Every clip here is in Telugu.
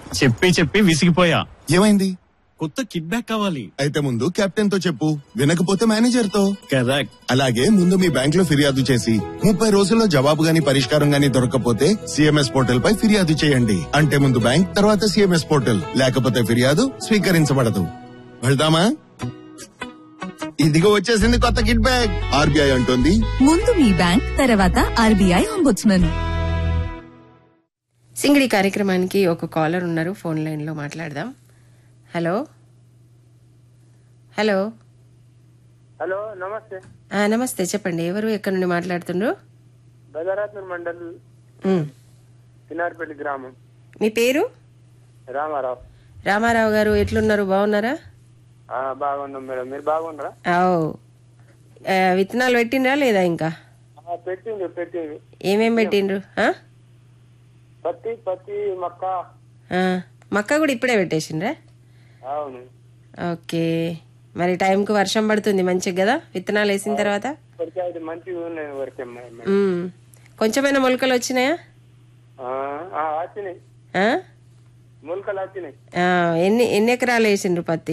చెప్పి చెప్పి విసిగిపోయా ఏమైంది కొత్త కిట్ బ్యాక్ కావాలి అయితే ముందు కెప్టెన్ తో చెప్పు వినకపోతే మేనేజర్ తో కరెక్ట్ అలాగే ముందు మీ బ్యాంక్ లో ఫిర్యాదు చేసి ముప్పై రోజుల్లో జవాబు గాని పరిష్కారం గాని దొరకకపోతే సిఎంఎస్ పోర్టల్ పై ఫిర్యాదు చేయండి అంటే ముందు బ్యాంక్ తర్వాత సిఎంఎస్ పోర్టల్ లేకపోతే ఫిర్యాదు స్వీకరించబడదు వెళ్దామా ఇదిగో వచ్చేసింది కొత్త కిట్ బ్యాగ్ ఆర్బీఐ అంటుంది ముందు మీ బ్యాంక్ తర్వాత ఆర్బీఐ అంబుడ్స్మన్ సింగిడి కార్యక్రమానికి ఒక కాలర్ ఉన్నారు ఫోన్ లైన్ లో మాట్లాడదాం హలో హలో హలో నమస్తే ఆ, నమస్తే చెప్పండి ఎవరు ఎక్కడి నుండి మాట్లాడుతుండ్రు బజారాత్నూర్ మండల్ ఉమ్. చిన్నారిపల్లి గ్రామం మీ పేరు రామారావు రామారావు గారు ఎట్లున్నారు బాగున్నారా ఆ, బాగున్నాం మేడం మీరు బాగున్నారా ఆవ్. ఆ, విత్తనాలు పెట్టిండ్రా లేదా ఇంకా ఆ, పెట్టింది పెట్టింది ఏమేం పెట్టిండ్రు ఆ? పత్తి పత్తి మక్క ఆ, మక్క కూడా ఇప్పుడే పెట్టేసిండ్రా అవును ఓకే మరి టైంకు వర్షం పడుతుంది మంచిగా కదా విత్తనాలు వేసిన తర్వాత ఇప్పటికే అది మంచిగా ఉన్నాయి వరకే మేడం ఉమ్. కొంచెమైనా మొలకలు వచ్చినాయా ఆ, ఆ, వచ్చినాయి ఆ? మొలకలు వచ్చినాయి ఆ, ఎన్ని ఎన్ని ఎకరాలు వేసిండ్రు పత్తి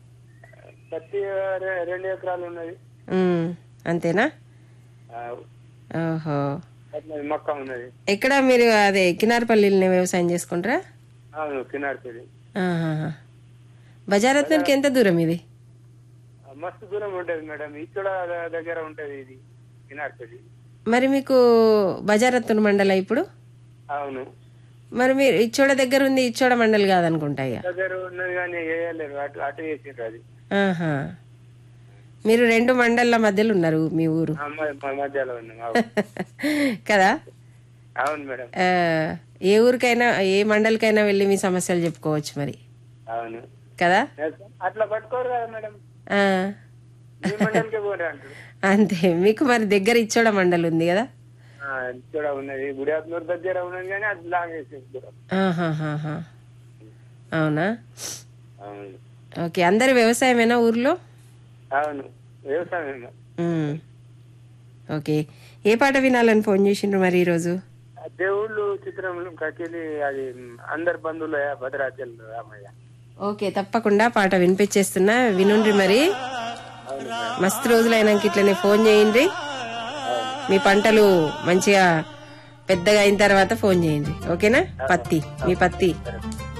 పత్తి రె- రెండు ఎకరాలు ఉన్నది ఉమ్, అంతేనా ఆ, ఓహో పద్నాలుగు మక్క ఉన్నది ఎక్కడ మీరు అదే కినార్పల్లిని వ్యవసాయం చేసుకుంటారా అవును కినారిపల్లి ఆహాహా. బజారత్నానికి ఎంత దూరం ఇది ఆ, మస్తు దూరం ఉంటది మేడం ఇక్కడ దగ్గర ఉంటది ఇది కినారిపల్లి మరి మీకు బజారత్న మండల ఇప్పుడు అవును మరి మీరు ఇచ్చోడ దగ్గర ఉంది ఇచ్చోడ మండలి కాదనుకుంటా ఇక దగ్గర ఉన్నది కానీ వేయలేరు అటు అటు వేసిండ్రు అది ఆహా. మీరు రెండు మండళ్ళ మధ్యలో ఉన్నారు మీ ఊరు ఆ, మ- మ- మధ్యలో ఉన్నాం అవును. కదా అవును మేడం ఆ, ఏ ఊరికైనా ఏ మండలికైనా వెళ్ళి మీ సమస్యలు చెప్పుకోవచ్చు మరి అవును కదా అట్లా పట్టుకోరు కదా మేడం ఆ, మీ మండలికి పోరు అంటారు అంతే మీకు మరి దగ్గర ఇచ్చోడ మండలి ఉంది కదా ఆ, ఇక్కడ ఉన్నది గుడియాత్నూరు దగ్గర ఉన్నది కానీ అది లాగేసింది దూరం ఆహాహాహా. అవునా అవును ఓకే అందరు వ్యవసాయమేనా ఊర్లో అవును వ్యవసాయం ఉమ్. ఓకే ఏ పాట వినాలని ఫోన్ చేసిండ్రు మరి ఈరోజు దేవుళ్ళు చిత్రంలో కకిలి అది అందరి బంధువులు భద్రాచల్ రామయ్య ఓకే తప్పకుండా పాట వినిపించేస్తున్నా వినుండ్రి మరి మస్తు రోజులైనాక ఇట్లనే ఫోన్ చేయండి మీ పంటలు మంచిగా పెద్దగా అయిన తర్వాత ఫోన్ చేయండి ఓకేనా పత్తి మీ పత్తి